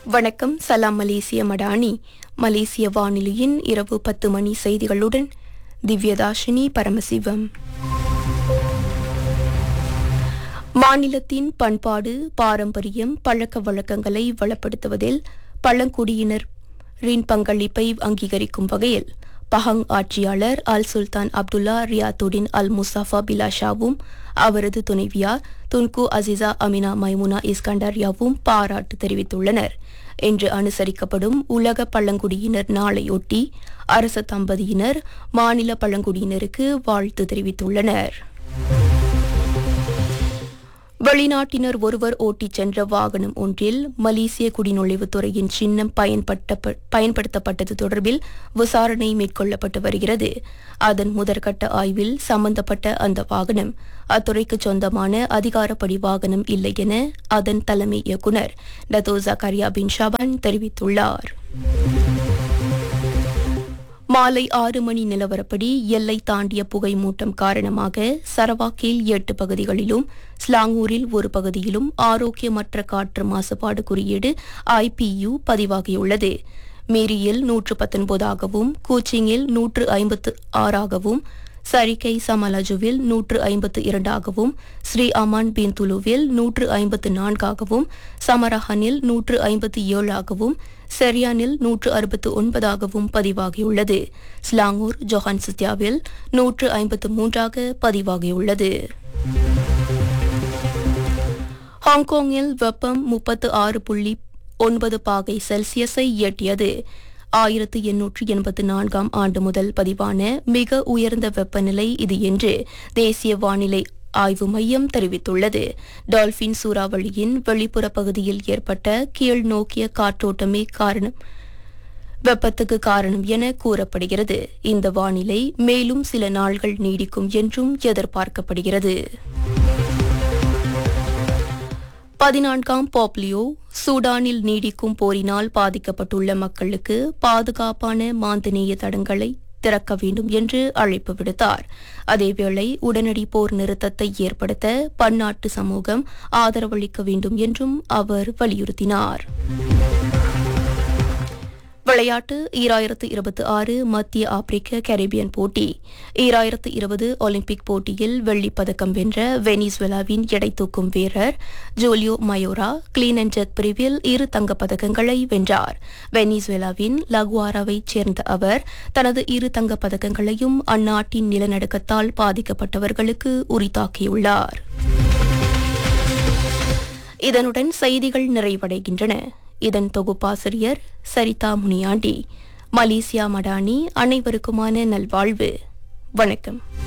வணக்கம் சலாம் மலேசிய மடானி மலேசிய வானொலியின் இரவு பத்து மணி செய்திகளுடன் திவ்யதாஷினி பரமசிவம் மாநிலத்தின் பண்பாடு பாரம்பரியம் பழக்க வழக்கங்களை வளப்படுத்துவதில் பழங்குடியினரின் பங்களிப்பை அங்கீகரிக்கும் வகையில் பஹங் ஆட்சியாளர் அல் சுல்தான் அப்துல்லா ரியாத்துடின் அல் முசாஃபா பிலாஷாவும் அவரது துணைவியார் துன்கு அசிசா அமினா மைமுனா இஸ்கண்டர்யாவும் பாராட்டு தெரிவித்துள்ளனர் இன்று அனுசரிக்கப்படும் உலக பழங்குடியினர் நாளையொட்டி அரச தம்பதியினர் மாநில பழங்குடியினருக்கு வாழ்த்து தெரிவித்துள்ளனர் வெளிநாட்டினர் ஒருவர் ஓட்டிச் சென்ற வாகனம் ஒன்றில் மலேசிய குடிநுழைவுத்துறையின் சின்னம் பயன்பட்ட பயன்படுத்தப்பட்டது தொடர்பில் விசாரணை மேற்கொள்ளப்பட்டு வருகிறது அதன் முதற்கட்ட ஆய்வில் சம்பந்தப்பட்ட அந்த வாகனம் அத்துறைக்கு சொந்தமான அதிகாரப்படி வாகனம் இல்லை என அதன் தலைமை இயக்குநர் டத்தோ ஜக்கரியா பின் ஷபான் தெரிவித்துள்ளார் மாலை ஆறு மணி நிலவரப்படி எல்லை தாண்டிய புகை மூட்டம் காரணமாக சரவாக்கில் எட்டு பகுதிகளிலும் ஸ்லாங்கூரில் ஒரு பகுதியிலும் ஆரோக்கியமற்ற காற்று மாசுபாடு குறியீடு ஐபியு பதிவாகியுள்ளது மேரியில் நூற்று பத்தொன்பதாகவும் கூச்சிங்கில் நூற்று ஐம்பத்து ஆறாகவும் சரிகை சமலஜுவில் நூற்று ஐம்பத்து இரண்டாகவும் ஸ்ரீ அமான் பின் துலுவில் நூற்று ஐம்பத்து நான்காகவும் சமரஹனில் நூற்று ஐம்பத்து ஏழாகவும் செரியானில் நூற்று அறுபத்து ஒன்பதாகவும் பதிவாகியுள்ளது ஸ்லாங்கூர் ஜொஹான்சித்யாவில் நூற்று ஐம்பத்து மூன்றாக பதிவாகியுள்ளது ஹாங்காங்கில் வெப்பம் முப்பத்து ஆறு புள்ளி ஒன்பது பாகை செல்சியஸை எட்டியது ஆயிரத்து எண்ணூற்று எண்பத்து நான்காம் ஆண்டு முதல் பதிவான மிக உயர்ந்த வெப்பநிலை இது என்று தேசிய வானிலை ஆய்வு மையம் தெரிவித்துள்ளது டால்பின் சூறாவளியின் வெளிப்புற பகுதியில் ஏற்பட்ட கீழ் நோக்கிய காற்றோட்டமே காரணம் வெப்பத்துக்கு காரணம் என கூறப்படுகிறது இந்த வானிலை மேலும் சில நாள்கள் நீடிக்கும் என்றும் எதிர்பார்க்கப்படுகிறது பதினான்காம் பாப்லியோ சூடானில் நீடிக்கும் போரினால் பாதிக்கப்பட்டுள்ள மக்களுக்கு பாதுகாப்பான மாந்தநேய தடங்களை திறக்க வேண்டும் என்று அழைப்பு விடுத்தார் அதேவேளை உடனடி போர் நிறுத்தத்தை ஏற்படுத்த பன்னாட்டு சமூகம் ஆதரவளிக்க வேண்டும் என்றும் அவர் வலியுறுத்தினார் விளையாட்டு ஈராயிரத்து இருபத்தி ஆறு மத்திய ஆப்பிரிக்க கரீபியன் போட்டி ஈராயிரத்து இருபது ஒலிம்பிக் போட்டியில் வெள்ளிப் பதக்கம் வென்ற வெனிசுவேலாவின் எடை தூக்கும் வீரர் ஜூலியோ மயோரா கிளீன் அண்ட் ஜெக் பிரிவில் இரு தங்கப் பதக்கங்களை வென்றார் வெனிசுவேலாவின் லகுவாராவைச் சேர்ந்த அவர் தனது இரு தங்கப் பதக்கங்களையும் அந்நாட்டின் நிலநடுக்கத்தால் பாதிக்கப்பட்டவர்களுக்கு உரித்தாக்கியுள்ளார் இதனுடன் செய்திகள் நிறைவடைகின்றன இதன் தொகுப்பாசிரியர் சரிதா முனியாண்டி மலேசியா மடானி அனைவருக்குமான நல்வாழ்வு வணக்கம்